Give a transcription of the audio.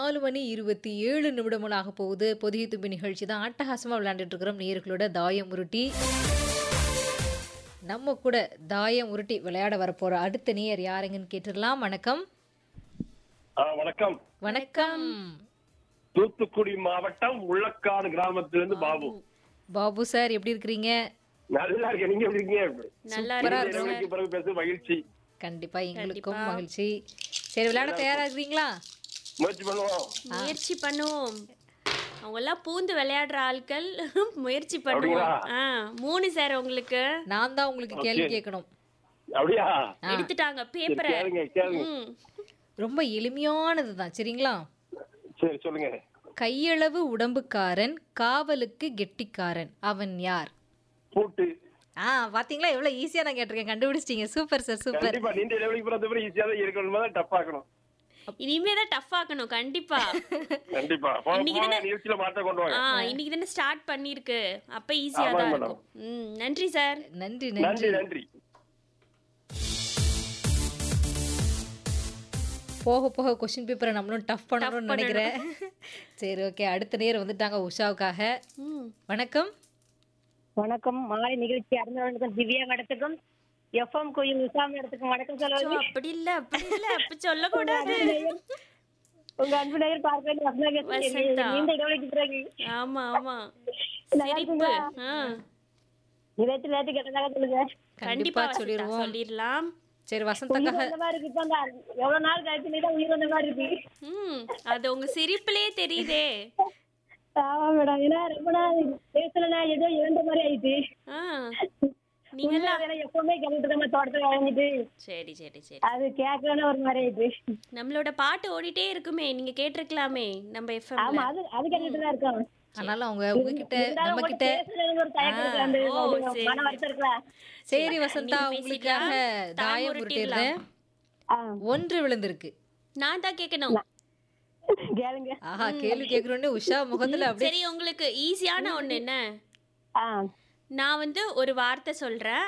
நாலு மணி இருபத்தி ஏழு நிமிடங்களாக போகுது பொதிகை தும்பி நிகழ்ச்சி தான் அட்டகாசமாக விளையாண்டுட்டு இருக்கிறோம் நேயர்களோட தாயம் உருட்டி நம்ம கூட தாயம் உருட்டி விளையாட வரப்போற அடுத்த நேயர் யாருங்கன்னு கேட்டுடலாம் வணக்கம் ஆ, வணக்கம் வணக்கம் தூத்துக்குடி மாவட்டம் உள்ளக்காடு கிராமத்திலிருந்து பாபு பாபு சார் எப்படி இருக்கிறீங்க நல்லா இருக்கேன் நீங்க எப்படி இருக்கீங்க நல்லா சூப்பரா நீண்ட இடைவெளிக்கு பிறகு பேச மகிழ்ச்சி கண்டிப்பா எங்களுக்கும் மகிழ்ச்சி சரி விளையாட தயாரா இருக்கிறீங்களா முயற்சி பண்ணுவோம் முயற்சி பண்ணுவோம் அவங்க எல்லாம் பூந்து விளையாடுற ஆட்கள் முயற்சி பண்ணுவோம் ஆ மூணு சார் உங்களுக்கு நான் தான் உங்களுக்கு கேள்வி கேட்கணும் அப்படியா எடுத்துட்டாங்க சரி, பேப்பரை கேளுங்க கேளுங்க ம் ரொம்ப எளிமையானது தான் சரிங்களா சரி சொல்லுங்க கையளவு உடம்புக்காரன் காவலுக்கு கெட்டிக்காரன் அவன் யார் பூட்டு ஆ பாத்தீங்களா எவ்வளவு ஈஸியா நான் கேட்டிருக்கேன் கண்டுபிடிச்சிட்டீங்க சூப்பர் சார் சூப்பர் கண்டிப்பா நீண்ட இடைவெளிக்கு பிறகு பிறகு ஈஸியா தான் இருக்கணும் தான் டஃப் ஆக்கணும் இனிமே தான் டஃப் ஆக்கணும் கண்டிப்பா கண்டிப்பா போக இன்னைக்கு போக தானே- நிகழ்ச்சியில மாற்ற கொண்டு வாங்க ஆ இன்னைக்கு தானே ஸ்டார்ட் பண்ணிருக்கு அப்ப ஈஸியா ஆமாம் தான் மேடம். இருக்கும் ம் நன்றி சார் நன்றி நன்றி நன்றி நன்றி போக போக கொஸ்டின் பேப்பரை நம்மளும் டஃப் பண்ணணும்னு நினைக்கிறேன் சரி ஓகே அடுத்த நேரம் வந்துட்டாங்க உஷாவுக்காக ம் வணக்கம் வணக்கம் மாலை நிகழ்ச்சி அறிஞர்களுக்கும் திவ்யா மேடத்துக்கும் எஃப்எம் கோயில் உஷா மேடத்துக்கும் வணக்கம் சோ, சொல்லுவது அப்படி இல்ல அப்படி இல்ல அப்படி சொல்லக்கூடாது உங்க அன்பு நேயர் பார்க்க வேண்டிய வசந்தா பேசுறேன். வசந்தா. நீண்ட இடைவெளிக்கு பிறகு ஆமா ஆமா நல்லா சிரிப்பு இருக்குங்களா? ஆ நேற்று நேற்று கேட்டதாக சொல்லுங்க கண்டிப்பா கண்டிப்பா வசந்தா, சொல்லிடுவோம் சொல்லிடலாம் சரி உயிர் வசந்தக்காக வந்த மாதிரி இருக்கு இப்ப அந்த எவ்வளவு நாள் கழிச்சு நீ தான் உயிர் வந்த மாதிரி இருக்கு ம் அது உங்க சிரிப்புலயே தெரியுதே ஆமா மேடம் ஏன்னா ரொம்ப நாள் பேசலனா ஏதோ இழந்த மாதிரி ஆயிடுச்சு ஆ நீங்கெல்லாம் உண்மையா எப்பவுமே கேட்டுட்டு நம்ம தோட்டத்துல வாங்கிட்டு சரி சரி சரி அது கேட்கலன்னா ஒரு மாதிரி ஆயிடுச்சு நம்மளோட பாட்டு ஓடிட்டே இருக்குமே நீங்க கேட்டிருக்கலாமே நம்ம ஆமா எஃப்எம் அது அது கேட்டுட்டு தான் இருக்கோம் அதனால அவங்க உங்ககிட்ட இருந்தாலும் நம்ம கிட்ட உங்கள்ட்ட பேசுறதுக்கு ஒரு தயக்கம் இருக்கு. அந்த ஓ, ஒரு சரி. மன வருத்தம் இருக்குல்ல சரி வசந்தா நீங்க உங்களுக்காக பேசிக்கலாம். தாயம் தாயம் உருட்டிடுறேன் ஆ ஒன்று விழுந்திருக்கு நான் தான் கேட்கணும் கேளுங்க ஆஹா கேள்வி கேட்கறோன்னு உஷா முகத்துல அப்படியே சரி உங்களுக்கு ஈஸியான ஒண்ணு என்ன ஆ நான் வந்து ஒரு வார்த்தை சொல்றேன்